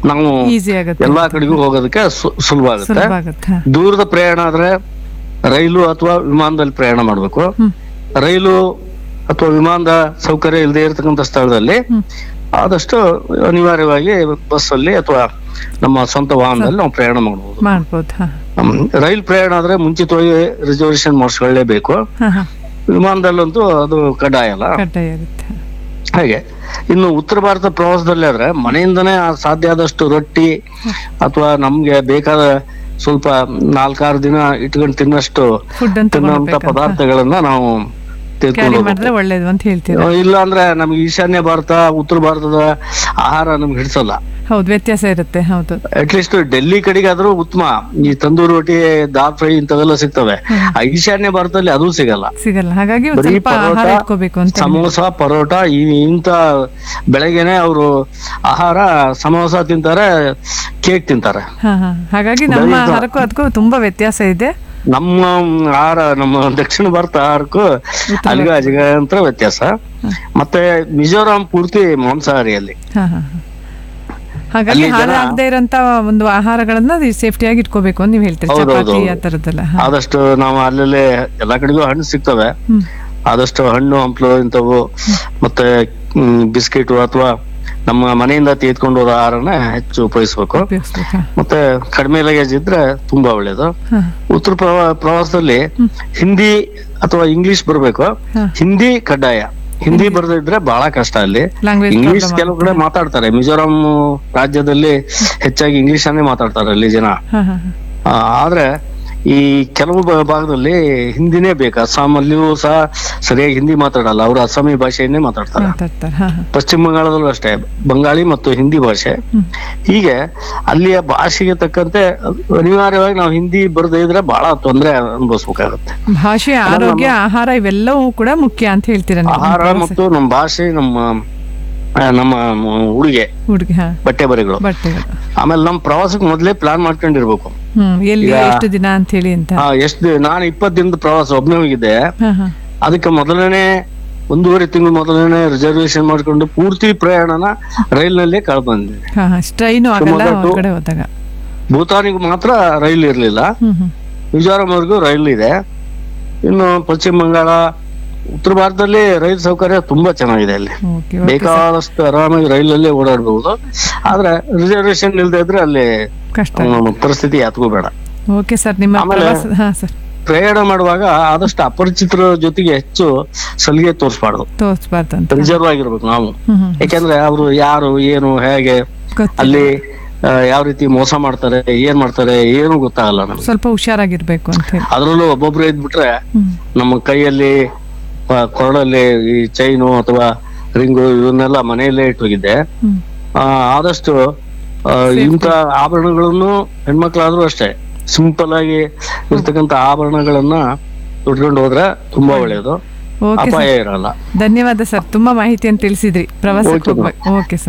ನಾವು ಈಸಿ ಆಗುತ್ತೆ ಎಲ್ಲಾ ಕಡೆಗೂ ಹೋಗೋದಕ್ಕೆ ಸು- ಸುಲಭ ಆಗುತ್ತೆ ಸುಲಭ ಆಗುತ್ತೆ ಹಾ. ದೂರದ ಪ್ರಯಾಣ ಆದ್ರೆ ರೈಲು ಅಥವಾ ವಿಮಾನದಲ್ಲಿ ಪ್ರಯಾಣ ಮಾಡ್ಬೇಕು ಹ್ಮ್. ರೈಲು ಅಥವಾ ವಿಮಾನದ ಸೌಕರ್ಯ ಇಲ್ಲದೆ ಇರತಕ್ಕಂತ ಸ್ಥಳದಲ್ಲಿ ಹ್ಮ್. ಆದಷ್ಟು ಅನಿವಾರ್ಯವಾಗಿ ಬಸ್ ಅಲ್ಲಿ ಅಥವಾ ನಮ್ಮ ಸ್ವಂತ ವಾಹನದಲ್ಲಿ ನಾವು ಪ್ರಯಾಣ ಮಾಡಬಹುದು ಮಾಡ್ಬೋದು ಹಾ ರೈಲ್ ಪ್ರಯಾಣ ಆದ್ರೆ ಮುಂಚಿತವಾಗಿ ರಿಸರ್ವೇಶನ್ ಮಾಡಿಸ್ಕೊಳ್ಳೇಬೇಕು ಹಾ ಹಾ ವಿಮಾನದಲ್ಲಂತೂ ಅದು ಕಡ್ಡಾಯ ಅಲ್ಲ ಕಡ್ಡಾಯ ಇರುತ್ತೆ ಹಾಗೆ ಇನ್ನು ಉತ್ತರ ಭಾರತ ಪ್ರವಾಸದಲ್ಲಿ ಆದ್ರೆ ಮನೆಯಿಂದನೇ ಆ ಸಾಧ್ಯ ಆದಷ್ಟು ರೊಟ್ಟಿ ಅಥವಾ ನಮ್ಗೆ ಬೇಕಾದ ಸ್ವಲ್ಪ ನಾಲ್ಕಾರು ದಿನ ಇಟ್ಕೊಂಡು ತಿನ್ನಷ್ಟು ಫುಡ್ ಅಂತ ತಿನ್ನುವಂತ ಪದಾರ್ಥಗಳನ್ನ ನಾವು ಕ್ಯಾರಿ ತೆಗೆದುಕೊಂಡು ಮಾಡಿದ್ರೆ ಒಳ್ಳೇದು ಅಂತ ಹೇಳ್ತೀರಾ ಇಲ್ಲ ಅಂದ್ರೆ ನಮ್ಗೆ ಈಶಾನ್ಯ ಭಾರತ ಉತ್ತರ ಭಾರತದ ಆಹಾರ ನಮ್ಗೆ ಹಿಡಿಸಲ್ಲ ಹೌದು ವ್ಯತ್ಯಾಸ ಇರುತ್ತೆ ಹೌದು ಅಟ್ಲೀಸ್ಟ್ ಡೆಲ್ಲಿ ಕಡೆಗಾದ್ರೂ ಉತ್ತಮ ಈ ತಂದೂರಿ ರೊಟ್ಟಿ ದಾಲ್ ಫ್ರೈ ಇಂಥವೆಲ್ಲ ಸಿಗ್ತವೆ ಆ ಈಶಾನ್ಯ ಭಾರತದಲ್ಲಿ ಅದು ಸಿಗಲ್ಲ ಸಿಗಲ್ಲ ಹಾಗಾಗಿ ಒಂದ್ ಬರೀ ಸ್ವಲ್ಪ ಆಹಾರ ಪರೋಟ ಇಟ್ಕೋಬೇಕು ಅಂತ ಸಮೋಸ ಪರೋಟ ಈ ಇಂಥ ಬೆಳಗ್ಗೆನೆ ಅವರು ಆಹಾರ ಸಮೋಸ ತಿಂತಾರೆ ಕೇಕ್ ತಿಂತಾರೆ ಹಾ ಹಾ ಹಾಗಾಗಿ ನಮ್ಮ ಆಹಾರಕ್ಕೂ ಅದಕ್ಕೂ ತುಂಬಾ ವ್ಯತ್ಯಾಸ ಇದೆ ನಮ್ಮ ಆಹಾರ ನಮ್ಮ ದಕ್ಷಿಣ ಭಾರತ ಆಹಾರಕ್ಕೂ ಅಲ್ಲಿಗೆ ಅಜಗಂತರ ವ್ಯತ್ಯಾಸ ಮತ್ತೆ ಮಿಜೋರಾಂ ಪೂರ್ತಿ ಮಾಂಸಾಹಾರಿ ಅಲ್ಲಿ ಹಾ ಹಾ ಹಾ. ಹಾಗಾಗಿ ಅಲ್ಲಿ ಹಾರ ಜನ- ಆಗದೆ ಇರೋಂತ ಒಂದು ಆಹಾರಗಳನ್ನ ಸೇಫ್ಟಿಯಾಗಿ ಇಟ್ಕೋಬೇಕು ಅಂತ ನೀವು ಹೇಳ್ತೀರಿ ಹೌದು, ಹೌದು, ಚಪಾತಿ ಆ ಹೌದು. ತರದ್ದೆಲ್ಲ ಹಾ. ಆದಷ್ಟು ನಾವು ಅಲ್ಲಲ್ಲೇ ಎಲ್ಲಾ ಕಡೆಗೂ ಹಣ್ಣು ಸಿಗ್ತವೆ ಹ್ಮ್ ಆದಷ್ಟು ಹಣ್ಣು ಹಂಪಲು ಇಂಥವು ಮತ್ತೆ ಬಿಸ್ಕೆಟ್ ಅಥವಾ ನಮ್ಮ ಮನೆಯಿಂದ ತೆಗೆದುಕೊಂಡು ಹೋದ ಆಹಾರನ ಹೆಚ್ಚು ಉಪಯೋಗಿಸ್ಬೇಕು ಉಪಯೋಗಿಸ್ಬೇಕಾ ಮತ್ತೆ ಕಡಿಮೆ ಲಗೇಜ್ ಇದ್ರೆ ತುಂಬಾ ಒಳ್ಳೇದು ಹಾ ಉತ್ತರ ಪ್ರವಾ- ಪ್ರವಾಸದಲ್ಲಿ ಹಿಂದಿ ಅಥವಾ ಇಂಗ್ಲಿಷ್ ಬರಬೇಕು ಹಾ. ಹಿಂದಿ ಕಡ್ಡಾಯ ಹಿಂದಿ ಬರದೇ ಇದ್ರೆ ಬಹಳ ಕಷ್ಟ ಅಲ್ಲಿ ಲ್ಯಾಂಗ್ವೇಜ್ ಇಂಗ್ಲಿಷ್ ಕೆಲವು ಕಡೆ ಮಾತಾಡ್ತಾರೆ ಮಿಜೋರಾಂ ರಾಜ್ಯದಲ್ಲಿ ಹೆಚ್ಚಾಗಿ ಇಂಗ್ಲಿಷ್ ಅನ್ನೇ ಮಾತಾಡ್ತಾರೆ ಅಲ್ಲಿ ಜನ ಹಾ ಹಾ ಹಾ. ಆ, ಆದ್ರೆ ಈ ಕೆಲವು ಭಾ- ಭಾಗದಲ್ಲಿ ಹಿಂದಿನೇ ಬೇಕು ಅಸ್ಸಾಮಲ್ಲಿಯೂ ಸಹ ಸರಿಯಾಗಿ ಹಿಂದಿ ಮಾತಾಡಲ್ಲ ಅವರು ಅಸ್ಸಾಮಿ ಭಾಷೆಯನ್ನೇ ಮಾತಾಡ್ತಾರೆ ಮಾತಾಡ್ತಾರೆ ಹಾ ಹಾ ಪಶ್ಚಿಮ ಬಂಗಾಳದಲ್ಲೂ ಅಷ್ಟೇ ಬಂಗಾಳಿ ಮತ್ತು ಹಿಂದಿ ಭಾಷೆ ಹ್ಮ್. ಹೀಗೆ ಅಲ್ಲಿಯ ಭಾಷೆಗೆ ತಕ್ಕಂತೆ ಅನಿವಾರ್ಯವಾಗಿ ನಾವು ಹಿಂದಿ ಬರದೇ ಇದ್ರೆ ಬಹಳ ತೊಂದರೆ ಅನುಭವಿಸ್ಬೇಕಾಗತ್ತೆ ಭಾಷೆ ಆರೋಗ್ಯ ಆಹಾರ ಇವೆಲ್ಲವೂ ಕೂಡ ಮುಖ್ಯ ಅಂತ ಹೇಳ್ತೀರಾ ನೀವು ಆಹಾರ ಮತ್ತು ನಮ್ಮ ಭಾಷೆ ನಮ್ಮ ಆ, ನಮ್ಮ ಉಡುಗೆ ಹುಡುಗಿ ಹಾ ಬಟ್ಟೆ ಬರೆಗಳು ಬಟ್ಟೆಗಳು ಆಮೇಲೆ ನಮ್ಮ ಪ್ರವಾಸಕ್ಕೆ ಮೊದಲೇ ಪ್ಲಾನ್ ಮಾಡ್ಕೊಂಡಿರ್ಬೇಕು ಹ್ಮ್ ಎಲ್ಲಿ ಈಗ- ಎಷ್ಟು ದಿನ ಅಂತ ಹೇಳಿ ಅಂತ ಆ, ಎಷ್ಟು ನಾನು ಇಪ್ಪತ್ತು ದಿನದ ಪ್ರವಾಸ ಒಬ್ಬನೇ ಹೋಗಿದ್ದೆ ಹಾ ಹಾ ಅದಕ್ಕೆ ಮೊದಲನೇ ಒಂದೂವರೆ ತಿಂಗಳು ಮೊದಲನೇ ರಿಸರ್ವೇಶನ್ ಮಾಡ್ಕೊಂಡು ಪೂರ್ತಿ ಪ್ರಯಾಣನ ರೈಲ್ನಲ್ಲೇ ಕಳೆದು ಬಂದಿದೆ ಹಾ ಹಾ ಟ್ರೈನು ಆಗಲ್ಲ ಶಿವಮೊಗ್ಗ to- ಹೊರಗಡೆ ಹೋದಾಗ ಭೂತಾನಿಗೆ ಮಾತ್ರ ರೈಲ್ ಇರ್ಲಿಲ್ಲ ಹ್ಮ್ ಹ್ಮ್ ಮಿಜೋರಾಂವರೆಗೂ ರೈಲ್ ಇದೆ ಇನ್ನು ಪಶ್ಚಿಮ ಬಂಗಾಳ ಉತ್ತರ ಭಾರತದಲ್ಲಿ ರೈಲ್ ಸೌಕರ್ಯ ತುಂಬಾ ಚೆನ್ನಾಗಿದೆ ಅಲ್ಲಿ ಓಕೆ ಬೇಕಾದಷ್ಟು ಆರಾಮಾಗಿ ರೈಲಲ್ಲೇ ಓಡಾಡಬಹುದು ಆದ್ರೆ ರಿಸರ್ವೇಶನ್ ಇಲ್ಲದೆ ಇದ್ರೆ ಅಲ್ಲಿ ಕಷ್ಟ ಹ್ಮ್, ಪರಿಸ್ಥಿತಿ ಯಾತಗೂ ಬೇಡ ಓಕೆ ಸರ್ ನಿಮ್ಮ ಆಮೇಲೆ- ಪ್ರವಾಸ ಹಾ ಸರ್ ಪ್ರಯಾಣ ಮಾಡುವಾಗ ಆದಷ್ಟು ಅಪರಿಚಿತರ ಜೊತೆಗೆ ಹೆಚ್ಚು ಸಲಿಗೆ ತೋರಿಸಬಾರ್ದು ತೋರಿಸ್ಬಾರ್ದು ಅಂತ ರಿಸರ್ವ್ ಆಗಿರ್ಬೇಕು ನಾವು ಹ್ಮ್ ಹ್ಮ್ ಯಾಕೆಂದ್ರೆ ಅವರು ಯಾರು ಏನು ಹೇಗೆ ಗೊತ್ತಿಲ್ಲ. ಅಲ್ಲಿ ಆ, ಯಾವ ರೀತಿ ಮೋಸ ಮಾಡ್ತಾರೆ ಏನ್ ಮಾಡ್ತಾರೆ ಏನು ಗೊತ್ತಾಗಲ್ಲ ನಮ್ಗೆ ಸ್ವಲ್ಪ ಹುಷಾರಾಗಿರ್ಬೇಕು ಅಂತ ಹೇಳಿ ಅದ್ರಲ್ಲೂ ಒಬ್ಬೊಬ್ರು ಇದ್ಬಿಟ್ರೆ ಹ್ಮ್ ನಮ್ಮ ಕೈಯಲ್ಲಿ ಆ, ಕೊರಳಲ್ಲಿ ಈ ಚೈನು ಅಥವಾ ರಿಂಗು ಇವನ್ನೆಲ್ಲ ಮನೆಯಲ್ಲೇ ಇಟ್ಟೋಗಿದ್ದೆ ಹ್ಮ್ ಆ, ಆದಷ್ಟು ಆ, ಇಂಥ ಆಭರಣಗಳನ್ನು ಹೆಣ್ಮಕ್ಳಾದ್ರೂ ಅಷ್ಟೇ ಸಿಂಪಲ್ ಆಗಿ ಇರ್ತಕ್ಕಂಥ ಆಭರಣಗಳನ್ನ ಉಟ್ಕೊಂಡು ಹೋದ್ರೆ ತುಂಬಾ ಒಳ್ಳೆಯದು ಓಕೆ ಅಪಾಯ ಸರ್ ಇರಲ್ಲ ಧನ್ಯವಾದ ಸರ್ ತುಂಬಾ ಮಾಹಿತಿಯನ್ನು ತಿಳಿಸಿದ್ರಿ ಪ್ರವಾಸಕ್ಕೆ Okay, ಹೋಗ್ಬೇಕು ಓಕೆ ಸರ್